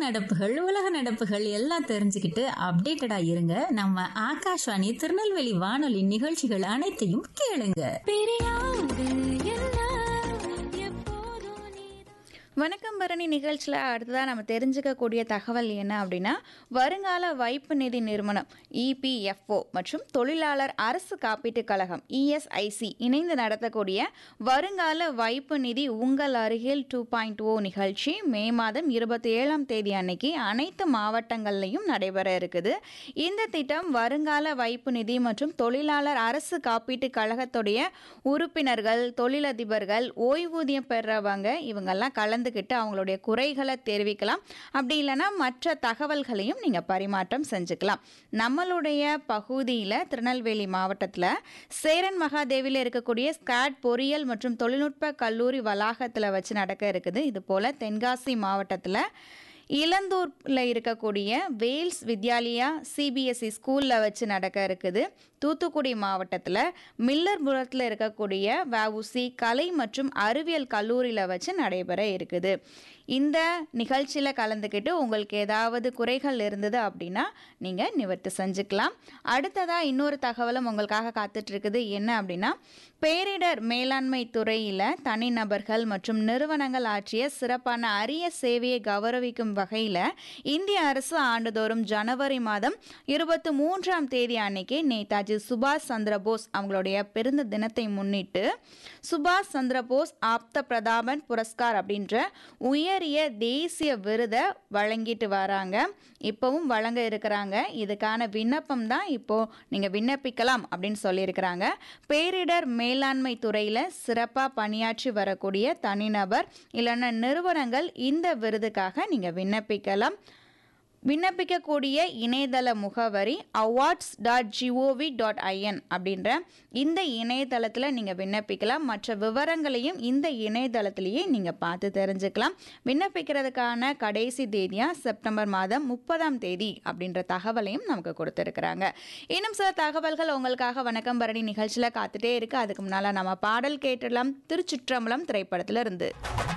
நடப்புகள் உலக நடப்புகள் எல்லாம் தெரிஞ்சுக்கிட்டு அப்டேட்டடா இருங்க நம்ம ஆகாஷ்வாணி திருநெல்வேலி வானொலி நிகழ்ச்சிகள் அனைத்தையும் கேளுங்க வணக்கம் பரணி நிகழ்ச்சியில் அடுத்ததாக நம்ம தெரிஞ்சுக்கக்கூடிய தகவல் என்ன அப்படின்னா வருங்கால வைப்பு நிதி நிறுவனம் இபிஎஃப்ஓ மற்றும் தொழிலாளர் அரசு காப்பீட்டுக் கழகம் இஎஸ்ஐசி இணைந்து நடத்தக்கூடிய வருங்கால வைப்பு நிதி உங்கள் அருகில் டூ பாயிண்ட் ஓ நிகழ்ச்சி மே மாதம் இருபத்தி ஏழாம் தேதி அன்னைக்கு அனைத்து மாவட்டங்கள்லையும் நடைபெற இருக்குது இந்த திட்டம் வருங்கால வைப்பு நிதி மற்றும் தொழிலாளர் அரசு காப்பீட்டுக் கழகத்துடைய உறுப்பினர்கள் தொழிலதிபர்கள் ஓய்வூதியம் பெறவங்க இவங்கெல்லாம் கலந்துக்கிட்டு அவங்களுடைய குறைகளை தெரிவிக்கலாம் அப்படி இல்லைன்னா மற்ற தகவல்களையும் நீங்கள் பரிமாற்றம் செஞ்சுக்கலாம் நம்மளுடைய பகுதியில் திருநெல்வேலி மாவட்டத்தில் சேரன் மகாதேவியில் இருக்கக்கூடிய ஸ்காட் பொறியியல் மற்றும் தொழில்நுட்ப கல்லூரி வளாகத்தில் வச்சு நடக்க இருக்குது இது போல் தென்காசி மாவட்டத்தில் இளந்தூரில் இருக்கக்கூடிய வேல்ஸ் வித்யாலயா சிபிஎஸ்சி ஸ்கூலில் வச்சு நடக்க இருக்குது தூத்துக்குடி மாவட்டத்தில் மில்லர்புரத்தில் இருக்கக்கூடிய வஉசி கலை மற்றும் அறிவியல் கல்லூரியில் வச்சு நடைபெற இருக்குது இந்த நிகழ்ச்சியில் கலந்துக்கிட்டு உங்களுக்கு ஏதாவது குறைகள் இருந்தது அப்படின்னா நீங்கள் நிவர்த்தி செஞ்சுக்கலாம் அடுத்ததாக இன்னொரு தகவலும் உங்களுக்காக காத்துட்ருக்குது என்ன அப்படின்னா பேரிடர் மேலாண்மை துறையில் தனிநபர்கள் மற்றும் நிறுவனங்கள் ஆற்றிய சிறப்பான அரிய சேவையை கௌரவிக்கும் வகையில் இந்திய அரசு ஆண்டுதோறும் ஜனவரி மாதம் இருபத்தி மூன்றாம் தேதி அன்னைக்கு நேதாஜி சுபாஷ் சந்திரபோஸ் அவங்களுடைய பிறந்த தினத்தை முன்னிட்டு சுபாஷ் சந்திரபோஸ் ஆப்த பிரதாபன் புரஸ்கார் அப்படின்ற உயரிய தேசிய விருதை வழங்கிட்டு வராங்க இப்போவும் வழங்க இருக்கிறாங்க இதுக்கான விண்ணப்பம் தான் இப்போ நீங்கள் விண்ணப்பிக்கலாம் அப்படின்னு சொல்லியிருக்கிறாங்க பேரிடர் மேலாண்மை துறையில் சிறப்பாக பணியாற்றி வரக்கூடிய தனிநபர் இல்லைன்னா நிறுவனங்கள் இந்த விருதுக்காக நீங்கள் விண்ணப்பிக்கலாம் விண்ணப்பிக்கக்கூடிய இணையதள முகவரி awards dot gov dot in அப்படின்ற இந்த இணையதளத்தில் நீங்கள் விண்ணப்பிக்கலாம் மற்ற விவரங்களையும் இந்த இணையதளத்திலேயே நீங்கள் பார்த்து தெரிஞ்சுக்கலாம் விண்ணப்பிக்கிறதுக்கான கடைசி தேதியாக செப்டம்பர் மாதம் முப்பதாம் தேதி அப்படின்ற தகவலையும் நமக்கு கொடுத்துருக்குறாங்க இன்னும் சில தகவல்கள் உங்களுக்காக வணக்கம் பரணி நிகழ்ச்சியில் காத்துட்டே இருக்கு அதுக்கு முன்னால் நம்ம பாடல் கேட்டுடலாம் திருச்சிற்றம்பலம் திரைப்படத்துல இருந்து